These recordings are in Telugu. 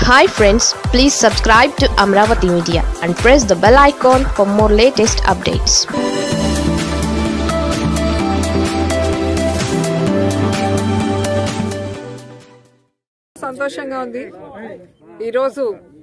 hi friends please subscribe to Amaravati media and press the bell icon for more latest updates సంతోషంగా ఉంది ఈరోజు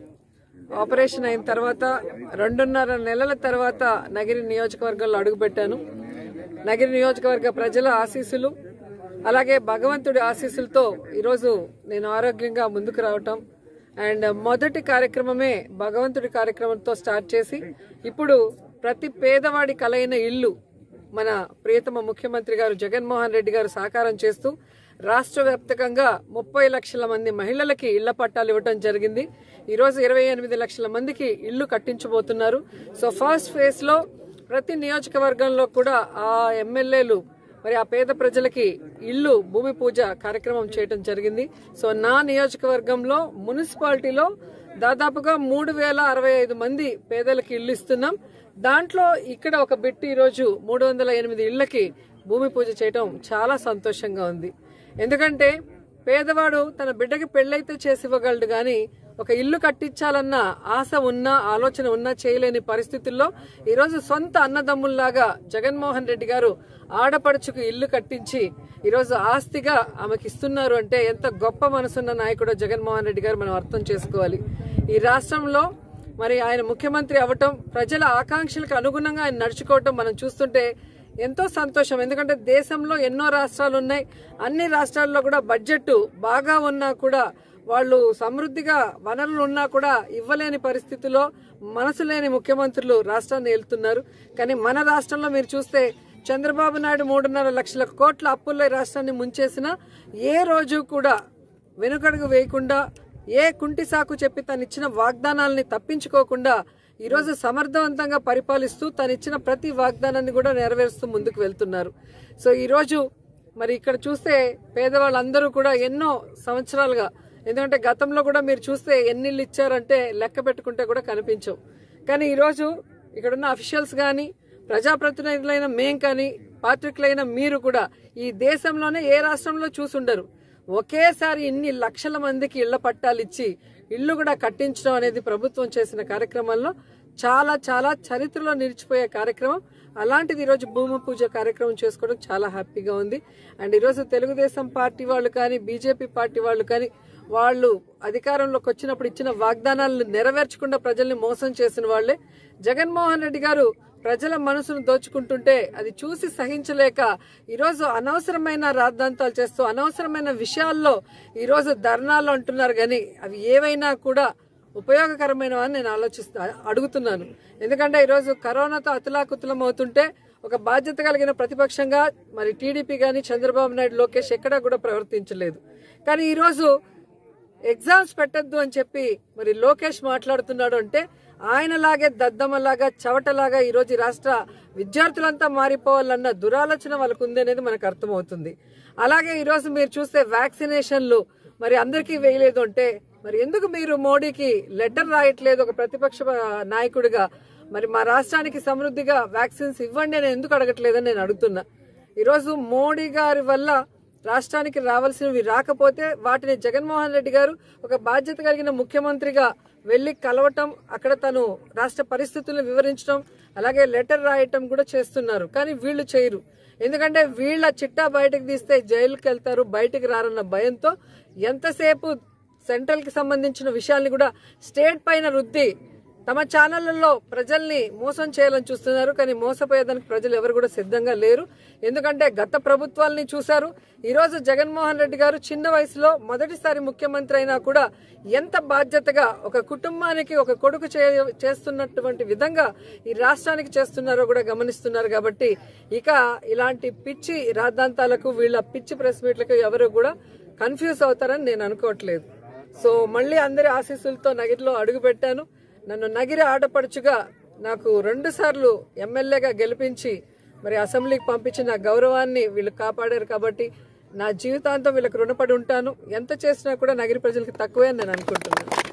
ఆపరేషన్ అయిన తర్వాత రెండున్నర నెలల తర్వాత నగిరి నియోజకవర్గంలో అడుగుపెట్టాను నగిరి నియోజకవర్గ ప్రజల ఆశీస్సులు అలాగే భగవంతుడి ఆశీస్సులతో ఈరోజు నేను ఆరోగ్యంగా ముందుకు రావటం అండ్ మొదటి కార్యక్రమమే భగవంతుడి కార్యక్రమంతో స్టార్ట్ చేసి ఇప్పుడు ప్రతి పేదవాడి కలైన ఇల్లు మన ప్రియతమ ముఖ్యమంత్రి గారు జగన్మోహన్ రెడ్డి గారు సాకారం చేస్తూ రాష్ట్ర వ్యాప్తంగా ముప్పై లక్షల మంది మహిళలకి ఇళ్ల పట్టాలు ఇవ్వడం జరిగింది ఈ రోజు ఇరవై ఎనిమిది లక్షల మందికి ఇల్లు కట్టించబోతున్నారు సో ఫస్ట్ ఫేజ్ లో ప్రతి నియోజకవర్గంలో కూడా ఆ ఎమ్మెల్యేలు మరి ఆ పేద ప్రజలకి ఇల్లు భూమి పూజ కార్యక్రమం చేయడం జరిగింది సో నా నియోజకవర్గంలో మున్సిపాలిటీలో దాదాపుగా మూడు వేల అరవై ఐదు మంది పేదలకి ఇల్లు ఇస్తున్నాం దాంట్లో ఇక్కడ ఒక బిట్టి ఈరోజు మూడు వందల ఎనిమిది ఇళ్లకి భూమి పూజ చేయటం చాలా సంతోషంగా ఉంది ఎందుకంటే పేదవాడు తన బిడ్డకి పెళ్ళైతే చేసి ఇవ్వగలడు గాని ఒక ఇల్లు కట్టించాలన్న ఆశ ఉన్నా ఆలోచన ఉన్నా చేయలేని పరిస్థితుల్లో ఈరోజు సొంత అన్నదమ్ముల్లాగా జగన్మోహన్ రెడ్డి గారు ఆడపడుచుకు ఇల్లు కట్టించి ఈరోజు ఆస్తిగా ఆమెకి ఇస్తున్నారు అంటే ఎంత గొప్ప మనసున్న నాయకుడో జగన్మోహన్ రెడ్డి గారు మనం అర్థం చేసుకోవాలి ఈ రాష్ట్రంలో మరి ఆయన ముఖ్యమంత్రి అవ్వటం ప్రజల ఆకాంక్షలకు అనుగుణంగా ఆయన నడుచుకోవటం మనం చూస్తుంటే ఎంతో సంతోషం ఎందుకంటే దేశంలో ఎన్నో రాష్ట్రాలు ఉన్నాయి అన్ని రాష్ట్రాల్లో కూడా బడ్జెట్ బాగా ఉన్నా కూడా వాళ్ళు సమృద్ధిగా వనరులు ఉన్నా కూడా ఇవ్వలేని పరిస్థితిలో మనసు లేని ముఖ్యమంత్రులు రాష్ట్రాన్ని వెళ్తున్నారు కానీ మన రాష్ట్రంలో మీరు చూస్తే చంద్రబాబు నాయుడు మూడున్నర లక్షల కోట్ల అప్పుల్లో ఈ రాష్ట్రాన్ని ముంచేసిన ఏ రోజు కూడా వెనుకడుగు వేయకుండా ఏ కుంటి సాకు చెప్పి తను ఇచ్చిన వాగ్దానాలని తప్పించుకోకుండా ఈరోజు సమర్థవంతంగా పరిపాలిస్తూ తను ఇచ్చిన ప్రతి వాగ్దానాన్ని కూడా నెరవేరుస్తూ ముందుకు వెళ్తున్నారు సో ఈరోజు మరి ఇక్కడ చూస్తే పేదవాళ్ళందరూ కూడా ఎన్నో సంవత్సరాలుగా ఎందుకంటే గతంలో కూడా మీరు చూస్తే ఎన్ని ఇళ్ళు ఇచ్చారంటే లెక్క పెట్టుకుంటే కూడా కనిపించవు కానీ ఈరోజు ఇక్కడున్న అఫీషియల్స్ కానీ ప్రజాప్రతినిధులైన మేం కానీ పాత్రికులైన మీరు కూడా ఈ దేశంలోనే ఏ రాష్ట్రంలో చూసుండరు ఒకేసారి ఇన్ని లక్షల మందికి ఇళ్ల పట్టాలు ఇచ్చి ఇల్లు కూడా కట్టించడం అనేది ప్రభుత్వం చేసిన కార్యక్రమంలో చాలా చాలా చరిత్రలో నిలిచిపోయే కార్యక్రమం అలాంటిది ఈరోజు భూమి పూజ కార్యక్రమం చేసుకోవడం చాలా హ్యాపీగా ఉంది అండ్ ఈరోజు తెలుగుదేశం పార్టీ వాళ్ళు కానీ బీజేపీ పార్టీ వాళ్ళు కానీ వాళ్ళు అధికారంలోకి వచ్చినప్పుడు ఇచ్చిన వాగ్దానాలను నెరవేర్చకుండా ప్రజల్ని మోసం చేసిన వాళ్లే జగన్మోహన్ రెడ్డి గారు ప్రజల మనసును దోచుకుంటుంటే అది చూసి సహించలేక ఈరోజు అనవసరమైన రాద్ధాంతాలు చేస్తూ అనవసరమైన విషయాల్లో ఈరోజు ధర్నాలు అంటున్నారు కానీ అవి ఏవైనా కూడా ఉపయోగకరమైనవి అని నేను ఆలోచిస్తా అడుగుతున్నాను ఎందుకంటే ఈరోజు కరోనాతో అతులాకుతులం అవుతుంటే ఒక బాధ్యత కలిగిన ప్రతిపక్షంగా మరి టీడీపీ కానీ చంద్రబాబు నాయుడు లోకేష్ ఎక్కడా కూడా ప్రవర్తించలేదు కానీ ఈరోజు ఎగ్జామ్స్ పెట్టద్దు అని చెప్పి మరి లోకేష్ మాట్లాడుతున్నాడు అంటే ఆయనలాగే దద్దమ్మలాగా చవటలాగా ఈరోజు ఈ రాష్ట్ర విద్యార్థులంతా మారిపోవాలన్న దురాలోచన వాళ్ళకు ఉంది అనేది మనకు అర్థమవుతుంది అలాగే ఈరోజు మీరు చూస్తే వ్యాక్సినేషన్లు మరి అందరికీ వేయలేదు అంటే మరి ఎందుకు మీరు మోడీకి లెటర్ రాయట్లేదు ఒక ప్రతిపక్ష నాయకుడిగా మరి మా రాష్ట్రానికి సమృద్ధిగా వ్యాక్సిన్స్ ఇవ్వండి అని ఎందుకు అడగట్లేదని నేను అడుగుతున్నా ఈరోజు మోడీ గారి వల్ల రాష్ట్రానికి రావాల్సినవి రాకపోతే వాటిని జగన్మోహన్ రెడ్డి గారు ఒక బాధ్యత కలిగిన ముఖ్యమంత్రిగా వెళ్లి కలవటం అక్కడ తను రాష్ట్ర పరిస్థితులను వివరించడం అలాగే లెటర్ రాయటం కూడా చేస్తున్నారు కానీ వీళ్ళు చేయరు ఎందుకంటే వీళ్ళ చిట్టా బయటకు తీస్తే జైలుకి వెళ్తారు బయటికి రారన్న భయంతో ఎంతసేపు సెంట్రల్ కి సంబంధించిన విషయాల్ని కూడా స్టేట్ పైన రుద్ది తమ ఛానళ్లలో ప్రజల్ని మోసం చేయాలని చూస్తున్నారు కానీ మోసపోయేదానికి ప్రజలు ఎవరు కూడా సిద్ధంగా లేరు ఎందుకంటే గత ప్రభుత్వాల్ని చూశారు ఈరోజు జగన్మోహన్ రెడ్డి గారు చిన్న వయసులో మొదటిసారి ముఖ్యమంత్రి అయినా కూడా ఎంత బాధ్యతగా ఒక కుటుంబానికి ఒక కొడుకు చేస్తున్నటువంటి విధంగా ఈ రాష్ట్రానికి చేస్తున్నారో కూడా గమనిస్తున్నారు కాబట్టి ఇక ఇలాంటి పిచ్చి రాద్ధాంతాలకు వీళ్ళ పిచ్చి ప్రెస్ మీట్లకు ఎవరు కూడా కన్ఫ్యూజ్ అవుతారని నేను అనుకోవట్లేదు సో మళ్ళీ అందరి ఆశీస్సులతో నగిరిలో అడుగు పెట్టాను నన్ను నగిరి ఆడపడుచుగా నాకు రెండు సార్లు ఎమ్మెల్యేగా గెలిపించి మరి అసెంబ్లీకి పంపించిన గౌరవాన్ని వీళ్ళు కాపాడారు కాబట్టి నా జీవితాంతం వీళ్ళకి రుణపడి ఉంటాను ఎంత చేసినా కూడా నగిరి ప్రజలకు తక్కువే అని నేను అనుకుంటున్నాను